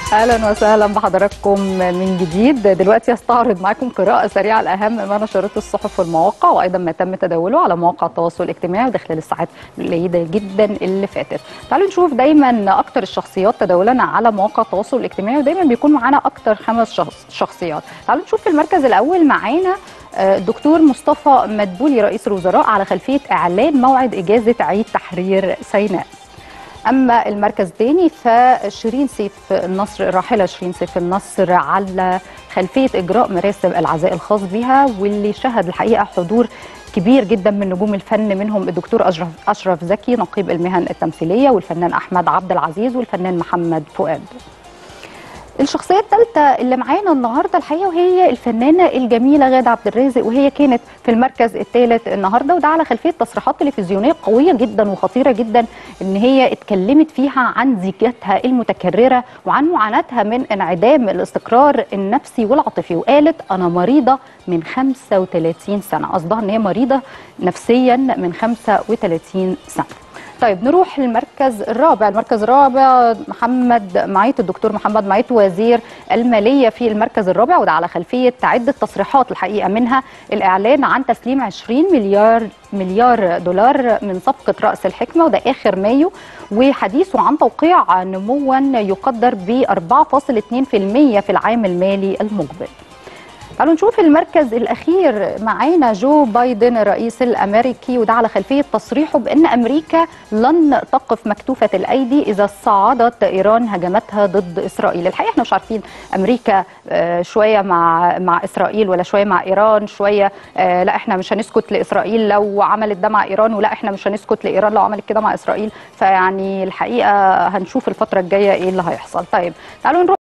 اهلا وسهلا بحضراتكم من جديد دلوقتي استعرض معاكم قراءه سريعه لاهم ما نشرته الصحف والمواقع وايضا ما تم تداوله على مواقع التواصل الاجتماعي وده خلال الساعات القليله جدا اللي فاتت تعالوا نشوف دايما اكتر الشخصيات تداولا على مواقع التواصل الاجتماعي ودايما بيكون معانا اكتر خمس شخص شخصيات تعالوا نشوف في المركز الاول معانا الدكتور مصطفى مدبولي رئيس الوزراء على خلفيه اعلان موعد اجازه عيد تحرير سيناء اما المركز الثاني فشيرين سيف النصر الراحله شيرين سيف النصر على خلفيه اجراء مراسم العزاء الخاص بها واللي شهد الحقيقه حضور كبير جدا من نجوم الفن منهم الدكتور اشرف اشرف زكي نقيب المهن التمثيليه والفنان احمد عبد العزيز والفنان محمد فؤاد الشخصيه الثالثه اللي معانا النهارده الحقيقه وهي الفنانه الجميله غاده عبد الرازق وهي كانت في المركز الثالث النهارده وده على خلفيه تصريحات تلفزيونيه قويه جدا وخطيره جدا ان هي اتكلمت فيها عن زيجتها المتكرره وعن معاناتها من انعدام الاستقرار النفسي والعاطفي وقالت انا مريضه من 35 سنه قصدها ان هي مريضه نفسيا من 35 سنه طيب نروح للمركز الرابع المركز الرابع محمد معيط الدكتور محمد معيط وزير المالية في المركز الرابع وده على خلفية عدة تصريحات الحقيقة منها الإعلان عن تسليم 20 مليار مليار دولار من صفقة رأس الحكمة وده آخر مايو وحديثه عن توقيع نموا يقدر ب 4.2% في العام المالي المقبل تعالوا نشوف المركز الاخير معانا جو بايدن الرئيس الامريكي وده على خلفيه تصريحه بان امريكا لن تقف مكتوفه الايدي اذا صعدت ايران هجمتها ضد اسرائيل الحقيقه احنا مش عارفين امريكا شويه مع مع اسرائيل ولا شويه مع ايران شويه لا احنا مش هنسكت لاسرائيل لو عملت ده مع ايران ولا احنا مش هنسكت لايران لو عملت كده مع اسرائيل فيعني الحقيقه هنشوف الفتره الجايه ايه اللي هيحصل طيب تعالوا نروح